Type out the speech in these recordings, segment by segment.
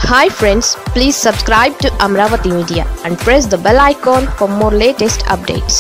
hi friends please subscribe to Amaravati media and press the bell icon for more latest updates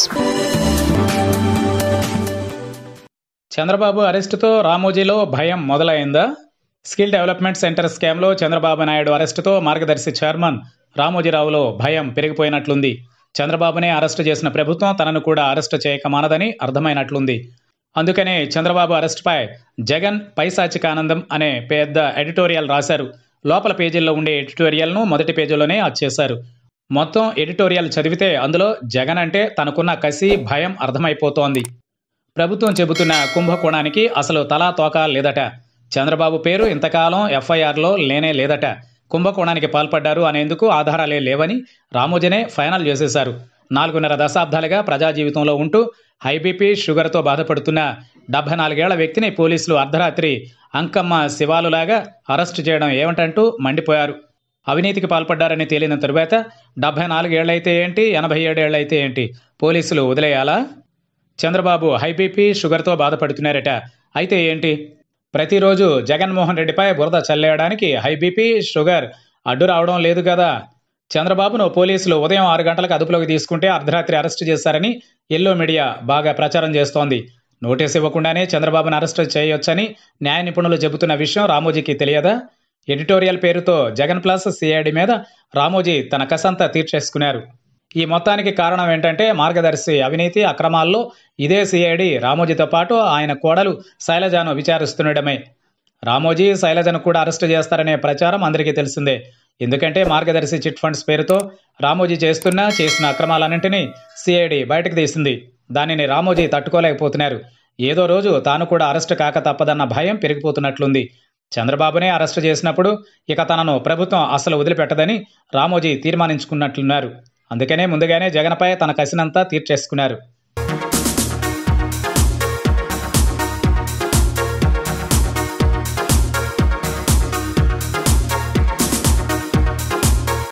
Chandrababu అరెస్టుతో రామోజీలో భయం మొదలైందా skill development centre స్కామ్లో చంద్రబాబు నాయుడు అరెస్టుతో మార్గదర్శి చైర్మన్ రామోజీరావులో భయం పెరిగిపోయినట్లుంది చంద్రబాబునే అరెస్టు చేసిన ప్రభుత్వం తనను కూడా అరెస్టు చేయక మానదని అర్థమైనట్లుంది అందుకనే చంద్రబాబు అరెస్టుపై జగన్ పైశాచిక ఆనందం అనే పెద్ద ఎడిటోరియల్ రాశారు లోపల పేజీల్లో ఉండే ఎడిటోరియల్ను మొదటి పేజీలోనే చేశారు మొత్తం ఎడిటోరియల్ చదివితే అందులో జగన్ అంటే తనకున్న కసి భయం అర్థమైపోతోంది ప్రభుత్వం చెబుతున్న కుంభకోణానికి అసలు తలా తోక లేదట చంద్రబాబు పేరు ఇంతకాలం ఎఫ్ఐఆర్లో లేనే లేదట కుంభకోణానికి పాల్పడ్డారు అనేందుకు ఆధారాలే లేవని రామోజీనే ఫైనల్ చేసేశారు నాలుగున్నర దశాబ్దాలుగా ప్రజా జీవితంలో ఉంటూ హైబీపీ షుగర్తో బాధపడుతున్న డెబ్బై నాలుగేళ్ల వ్యక్తిని పోలీసులు అర్ధరాత్రి అంకమ్మ శివాలులాగా అరెస్టు చేయడం ఏమిటంటూ మండిపోయారు అవినీతికి పాల్పడ్డారని తేలిన తరువాత డెబ్బై నాలుగేళ్లైతే ఏంటి ఎనభై ఏడేళ్లైతే ఏంటి పోలీసులు వదిలేయాలా చంద్రబాబు హైబీపీ షుగర్తో బాధపడుతున్నారట అయితే ఏంటి ప్రతిరోజు జగన్మోహన్ రెడ్డిపై బురద చల్లేయడానికి హైబీపీ షుగర్ అడ్డు రావడం లేదు కదా చంద్రబాబును పోలీసులు ఉదయం ఆరు గంటలకు అదుపులోకి తీసుకుంటే అర్ధరాత్రి అరెస్టు చేశారని ఎల్లో మీడియా బాగా ప్రచారం చేస్తోంది నోటీస్ ఇవ్వకుండానే చంద్రబాబును అరెస్టు చేయొచ్చని న్యాయ నిపుణులు చెబుతున్న విషయం రామోజీకి తెలియదా ఎడిటోరియల్ పేరుతో జగన్ ప్లస్ సిఐడి మీద రామోజీ తన కసంతా తీర్చేసుకున్నారు ఈ మొత్తానికి కారణం ఏంటంటే మార్గదర్శి అవినీతి అక్రమాల్లో ఇదే సిఐడి రామోజీతో పాటు ఆయన కోడలు శైలజాను విచారిస్తుండడమే రామోజీ శైలజను కూడా అరెస్టు చేస్తారనే ప్రచారం అందరికీ తెలిసిందే ఎందుకంటే మార్గదర్శి చిట్ ఫండ్స్ పేరుతో రామోజీ చేస్తున్న చేసిన అక్రమాలన్నింటినీ సిఐడి బయటకు తీసింది దానిని రామోజీ తట్టుకోలేకపోతున్నారు ఏదో రోజు తాను కూడా అరెస్టు కాక తప్పదన్న భయం పెరిగిపోతున్నట్లుంది చంద్రబాబునే అరెస్టు చేసినప్పుడు ఇక తనను ప్రభుత్వం అసలు వదిలిపెట్టదని రామోజీ తీర్మానించుకున్నట్లున్నారు అందుకనే ముందుగానే జగన్పై తన కసినంతా తీర్చేసుకున్నారు